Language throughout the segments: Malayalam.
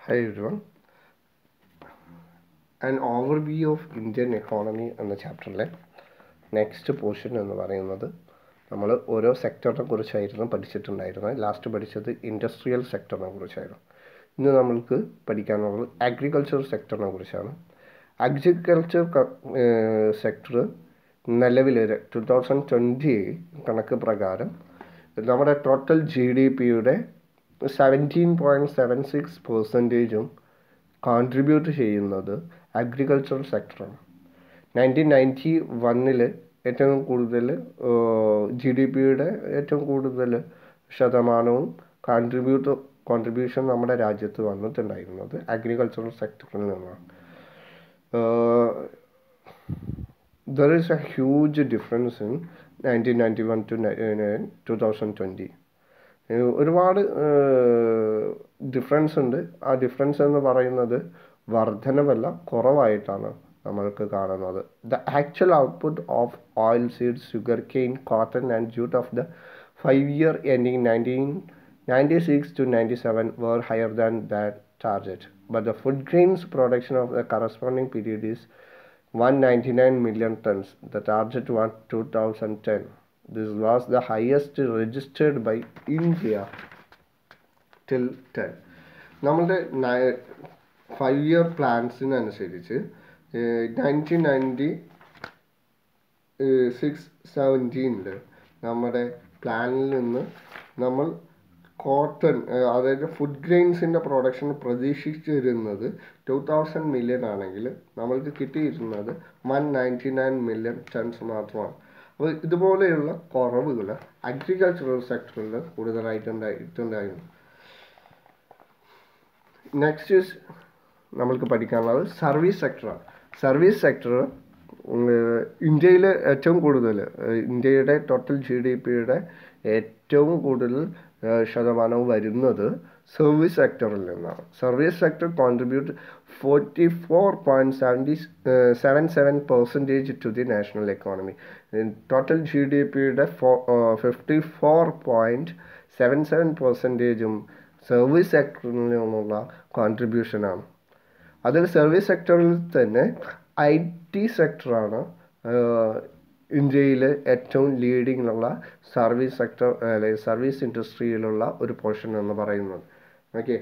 Hi everyone. An overview of Indian economy എന്ന ചാപ്റ്ററിലെ നെക്സ്റ്റ് പോർഷൻ എന്ന് പറയുന്നത് നമ്മൾ ഓരോ സെക്ടറിനെ കുറിച്ചായിരുന്നു പഠിച്ചിട്ടുണ്ടായിരുന്നത് ലാസ്റ്റ് പഠിച്ചത് ഇൻഡസ്ട്രിയൽ സെക്ടറിനെ കുറിച്ചായിരുന്നു ഇന്ന് നമ്മൾക്ക് പഠിക്കാനുള്ളത് അഗ്രികൾച്ചർ സെക്ടറിനെ കുറിച്ചാണ് അഗ്രികൾച്ചർ സെക്ടർ നിലവിൽ ടു തൗസൻഡ് ട്വൻറ്റി കണക്ക് പ്രകാരം നമ്മുടെ ടോട്ടൽ ജി ഡി പിയുടെ സെവൻറ്റീൻ പോയിൻറ്റ് സെവൻ സിക്സ് പെർസെൻറ്റേജും കോൺട്രിബ്യൂട്ട് ചെയ്യുന്നത് അഗ്രികൾച്ചർ സെക്ടറാണ് നയൻറ്റീൻ നയൻറ്റി വണ്ണിൽ ഏറ്റവും കൂടുതൽ ജി ഡി പിയുടെ ഏറ്റവും കൂടുതൽ ശതമാനവും കോൺട്രിബ്യൂട്ട് കോൺട്രിബ്യൂഷൻ നമ്മുടെ രാജ്യത്ത് വന്നിട്ടുണ്ടായിരുന്നത് അഗ്രികൾച്ചറൽ സെക്ടറിൽ നിന്നാണ് there is a huge difference in nineteen ninety one to two thousand twenty ഒരുപാട് ഡിഫറൻസ് ഉണ്ട് ആ ഡിഫറൻസ് എന്ന് പറയുന്നത് വർധനവല്ല കുറവായിട്ടാണ് നമ്മൾക്ക് കാണുന്നത് the actual output of oil seeds sugar cane cotton and jute of the five year ending nineteen ninety six to ninety seven were higher than that target but the food grains production of the corresponding period is 199 million tons. The target was 2010. This was the highest registered by India till 10. നമ്മളുടെ ഫൈവ് ഇയർ പ്ലാൻസിനനുസരിച്ച് നയൻറ്റീൻ നയൻറ്റി സിക്സ് സെവൻറ്റീനിൽ നമ്മുടെ പ്ലാനിൽ നിന്ന് നമ്മൾ കോട്ടൺ അതായത് ഫുഡ് ഗ്രെയിൻസിൻ്റെ പ്രൊഡക്ഷൻ പ്രതീക്ഷിച്ചിരുന്നത് ടു തൗസൻഡ് മില്യൺ ആണെങ്കിൽ നമ്മൾക്ക് കിട്ടിയിരുന്നത് one ninety nine million tons മാത്രമാണ് അപ്പോൾ ഇതുപോലെയുള്ള കുറവുകൾ അഗ്രികൾച്ചറൽ സെക്ടറിൽ കൂടുതലായിട്ടുണ്ടായിട്ടുണ്ടായിരുന്നു നെക്സ്റ്റ് ഇസ് നമ്മൾക്ക് പഠിക്കാനുള്ളത് സർവീസ് സെക്ടറാണ് സർവീസ് സെക്ടർ ഇന്ത്യയിൽ ഏറ്റവും കൂടുതൽ ഇന്ത്യയുടെ ടോട്ടൽ ജി ഡി പിയുടെ ഏറ്റവും കൂടുതൽ ശതമാനവും വരുന്നത് സർവീസ് സെക്ടറിൽ നിന്നാണ് service sector contribute forty four point seventy seven seven percentage to the national economy total G D പിയുടെ ഫോ fifty four point seven seven പെർസെൻറ്റേജും സർവീസ് സെക്ടറിൽ നിന്നുള്ള കോൺട്രിബ്യൂഷനാണ് അതിൽ സർവീസ് സെക്ടറിൽ തന്നെ ഐ ടി സെക്ടറാണ് ഇന്ത്യയിൽ ഏറ്റവും ലീഡിങ്ങിലുള്ള സർവീസ് സെക്ടർ അല്ലെങ്കിൽ സർവീസ് ഇൻഡസ്ട്രിയിലുള്ള ഒരു പോർഷൻ എന്ന് പറയുന്നത് okay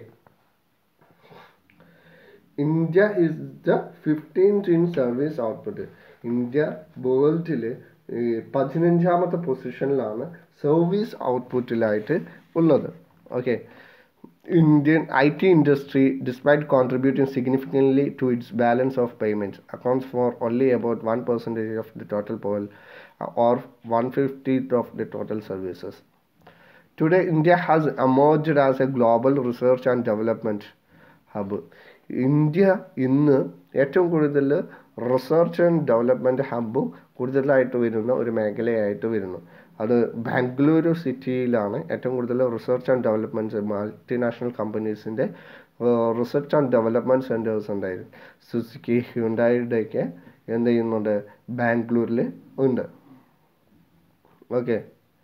India is the fifteenth in service output India വേൾഡിൽ പതിനഞ്ചാമത്തെ പൊസിഷനിലാണ് സർവീസ് ഔട്ട്പുട്ടിലായിട്ട് ഉള്ളത് okay Indian IT industry, despite contributing significantly to its balance of payments, accounts for only about 1% of the total pool or 150th of the total services. Today, India has emerged as a global research and development hub. India ഇന്ന് ഏറ്റവും കൂടുതൽ റിസർച്ച് ആൻഡ് ഡെവലപ്മെൻറ്റ് ഹബ്ബ് കൂടുതലായിട്ട് വരുന്ന ഒരു മേഖലയായിട്ട് വരുന്നു അത് ബാംഗ്ലൂരു സിറ്റിയിലാണ് ഏറ്റവും കൂടുതൽ റിസർച്ച് ആൻഡ് ഡെവലപ്മെൻറ്റ് മൾട്ടിനാഷണൽ കമ്പനീസിൻ്റെ റിസർച്ച് ആൻഡ് ഡെവലപ്മെൻറ്റ് സെൻറ്റേഴ്സ് ഉണ്ടായിരുന്നു സുസുക്കി ഹ്യുണ്ടായിയുടെയൊക്കെ എന്ത് ചെയ്യുന്നുണ്ട് ബാംഗ്ലൂരിൽ ഉണ്ട് okay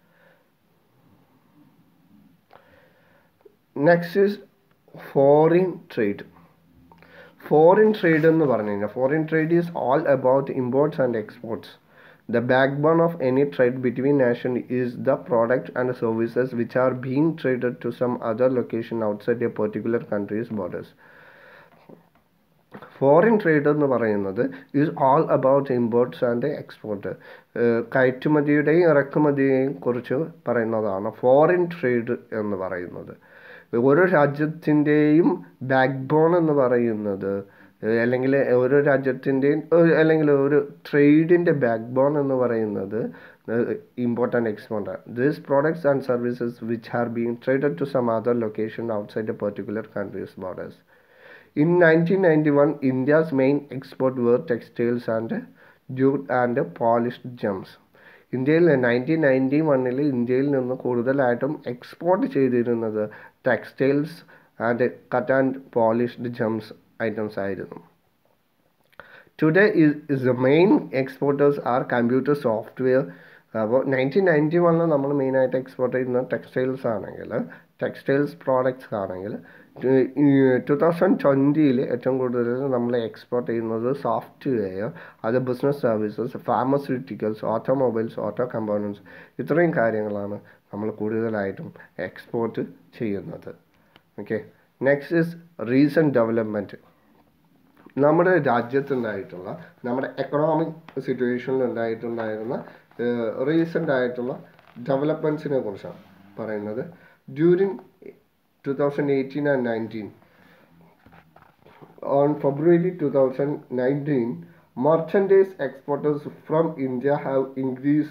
next is foreign trade foreign trade എന്ന് പറഞ്ഞു കഴിഞ്ഞാൽ foreign trade is all about imports and exports The backbone of any trade between nations is the product and services which are being traded to some other location outside a particular country's borders. Foreign trade എന്ന് പറയുന്നത് is all about imports and export കയറ്റുമതിയുടെയും ഇറക്കുമതിയെയും കുറിച്ച് പറയുന്നതാണ് ഫോറിൻ ട്രേഡ് എന്ന് പറയുന്നത് ഓരോ രാജ്യത്തിൻ്റെയും ബാക്ക് ബോൺ എന്ന് പറയുന്നത് അല്ലെങ്കിൽ ഓരോ രാജ്യത്തിൻ്റെയും അല്ലെങ്കിൽ ഒരു ട്രേഡിൻ്റെ ബാക്ക് ബോൺ എന്ന് പറയുന്നത് important export these products and services which are being traded to some other location outside a particular countries borders in nineteen ninety one India's main export were textiles and jute and polished gems ഇന്ത്യയിൽ നയൻറ്റീൻ നയൻറ്റി വണ്ണിൽ ഇന്ത്യയിൽ നിന്ന് കൂടുതലായിട്ടും എക്സ്പോർട്ട് ചെയ്തിരുന്നത് textiles and cut and polished gems items ആയിരുന്നു today is the main exporters are computer software അപ്പോൾ നയൻറ്റീൻ നയൻറ്റി വണ്ണിൽ നമ്മൾ മെയിനായിട്ട് എക്സ്പോർട്ട് ചെയ്യുന്ന ടെക്സ്റ്റൈൽസ് ആണെങ്കിൽ ടെക്സ്റ്റൈൽസ് പ്രോഡക്റ്റ്സ് ആണെങ്കിൽ ടു തൗസൻഡ് ട്വൻറ്റിയിൽ ഏറ്റവും കൂടുതൽ നമ്മൾ എക്സ്പോർട്ട് ചെയ്യുന്നത് സോഫ്റ്റ്വെയർ അത് business services pharmaceuticals automobiles auto components ഇത്രയും കാര്യങ്ങളാണ് നമ്മൾ കൂടുതലായിട്ടും എക്സ്പോർട്ട് ചെയ്യുന്നത് okay next is recent development നമ്മുടെ രാജ്യത്തുണ്ടായിട്ടുള്ള നമ്മുടെ എക്കണോമിക് സിറ്റുവേഷനിൽ ഉണ്ടായിട്ടുണ്ടായിരുന്ന റീസെൻ്റ് ആയിട്ടുള്ള ഡെവലപ്മെൻറ്റ്സിനെ കുറിച്ചാണ് പറയുന്നത് during two thousand eighteen and nineteen on February 2019, merchandise exporters from India have increased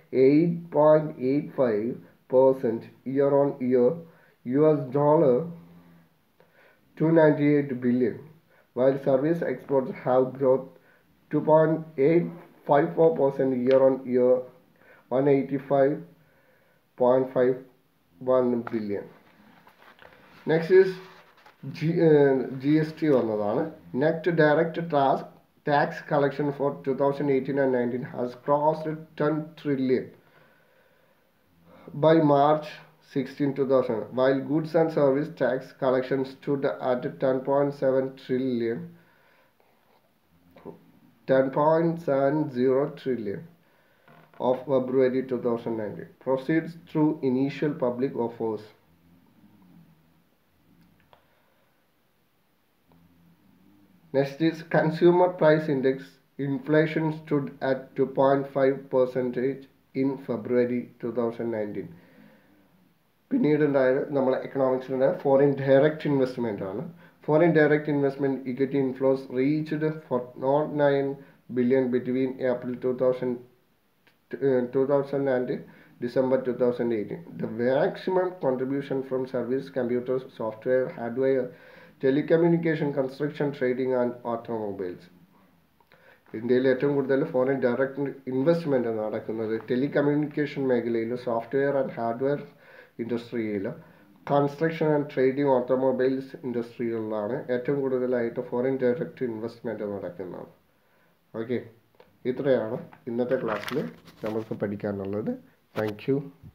8.85% year on year, US dollar 298 billion, while service exports have grown 2.854% year on year, 185.51 billion. Next is G G S T വന്നതാണ് net direct tax tax collection for two thousand eighteen and nineteen has crossed ten trillion by March sixteen two thousand while goods and service tax collection stood at ten point seven trillion ten point seven zero trillion of February 2019 proceeds through initial public offers Next is consumer price index. Inflation stood at 2.5 percentage in February 2019. പിന്നീട് ഉണ്ടായത് നമ്മളെ എക്കണോമിക്സിൻ്റെ ഫോറിൻ ഡയറക്റ്റ് ഇൻവെസ്റ്റ്മെൻ്റ് ആണ് foreign direct investment equity inflows reached four nought nine billion between April two thousand two thousand and December two thousand eighteen the maximum contribution from service computers software hardware telecommunication construction trading and automobiles ഇന്ത്യയിൽ ഏറ്റവും കൂടുതൽ ഫോറിൻ ഡയറക്റ്റ് ഇൻവെസ്റ്റ്മെൻറ്റ് നടക്കുന്നത് ടെലികമ്മ്യൂണിക്കേഷൻ മേഖലയിൽ സോഫ്റ്റ്വെയർ ആൻഡ് ഹാർഡ്വെയർ ഇൻഡസ്ട്രിയിൽ കൺസ്ട്രക്ഷൻ ആൻഡ് ട്രേഡിംഗ് ഓട്ടോമൊബൈൽസ് ഇൻഡസ്ട്രികളിലാണ് ഏറ്റവും കൂടുതലായിട്ട് ഫോറിൻ ഡയറക്റ്റ് ഇൻവെസ്റ്റ്മെൻറ്റ് നടക്കുന്നത് ഓക്കെ ഇത്രയാണ് ഇന്നത്തെ ക്ലാസ്സിൽ നമുക്ക് പഠിക്കാനുള്ളത് താങ്ക് യു